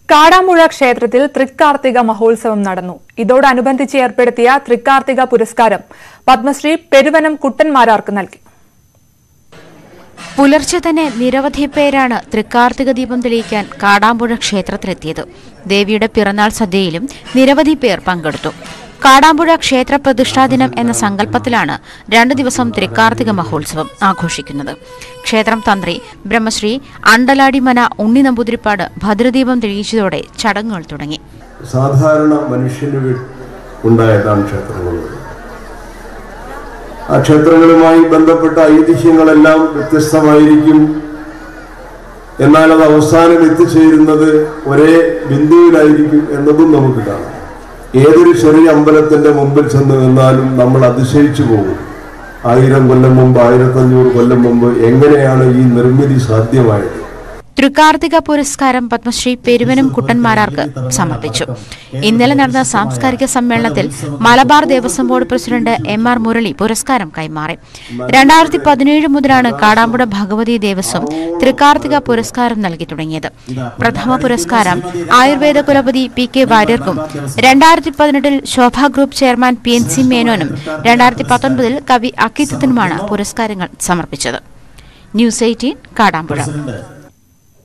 കാടാമ്പുഴ ക്ഷേത്രത്തിൽ തൃക്കാർത്തിക മഹോത്സവം നടന്നു ഇതോടനുബന്ധിച്ച് ഏർപ്പെടുത്തിയ തൃക്കാർത്തിക പുരസ്കാരം പത്മശ്രീ പെരുവനം കുട്ടന്മാരാർക്ക് നൽകി പുലർച്ചെ തന്നെ നിരവധി പേരാണ് തൃക്കാർത്തിക ദീപം തെളിയിക്കാൻ കാടാമ്പുഴ ക്ഷേത്രത്തിലെത്തിയത് ദേവിയുടെ പിറന്നാൾ സദ്യയിലും നിരവധി പേർ പങ്കെടുത്തു കാടാമ്പുഴ ക്ഷേത്ര പ്രതിഷ്ഠാ ദിനം എന്ന സങ്കല്പത്തിലാണ് രണ്ടു ദിവസം തൃക്കാർത്തിക മഹോത്സവം ആഘോഷിക്കുന്നത് ക്ഷേത്രം തന്ത്രി ബ്രഹ്മശ്രീ അണ്ടലാടിമന ഉണ്ണി നമ്പൂതിരിപ്പാട് ഭദ്രദീപം തെളിയിച്ചതോടെ ചടങ്ങുകൾ തുടങ്ങി സാധാരണ മനുഷ്യന് വേ- ഉണ്ടായതാണ് ക്ഷേത്രങ്ങളുള്ളത് ആ ക്ഷേത്രങ്ങളുമായി ബന്ധപ്പെട്ട ഐതിഹ്യങ്ങളെല്ലാം വ്യത്യസ്തമായിരിക്കും എന്നാൽ അത് അവസാനം എത്തിച്ചേരുന്നത് ഒരേ ബിന്ദുവിലായിരിക്കും എന്നതും നമുക്ക് കാണാം ഏതൊരു ചെറിയ അമ്പലത്തിന്റെ മുമ്പിൽ ചെന്ന് നിന്നാലും നമ്മൾ അതിശയിച്ചു പോകും ആയിരം കൊല്ലം മുമ്പ് ആയിരത്തഞ്ഞൂറ് കൊല്ലം മുമ്പ് എങ്ങനെയാണ് ഈ നിർമ്മിതി സാധ്യമായത് തൃക്കാർത്തിക പുരസ്കാരം പത്മശ്രീ പെരുവനം കുട്ടന്മാരാർക്ക് സമർപ്പിച്ചു ഇന്നലെ നടന്ന സാംസ്കാരിക സമ്മേളനത്തിൽ Malabar Devaswom board president M R Murali പുരസ്കാരം കൈമാറി രണ്ടായിരത്തി പതിനേഴ് മുതലാണ് കാടാമ്പുഴ ഭഗവതി ദേവസ്വം തൃക്കാർത്തിക പുരസ്കാരം നൽകി തുടങ്ങിയത് പ്രഥമ പുരസ്കാരം ആയുർവേദ കുലപതി പി കെ വാര്യർക്കും രണ്ടായിരത്തി പതിനെട്ടിൽ Sobha group chairman P N C മേനോനും രണ്ടായിരത്തി പത്തൊൻപതിൽ കവി അക്കിത്തത്തിനുമാണ് പുരസ്കാരങ്ങൾ സമർപ്പിച്ചത് ന്യൂസ് എയ്റ്റീൻ കാടാമ്പുഴ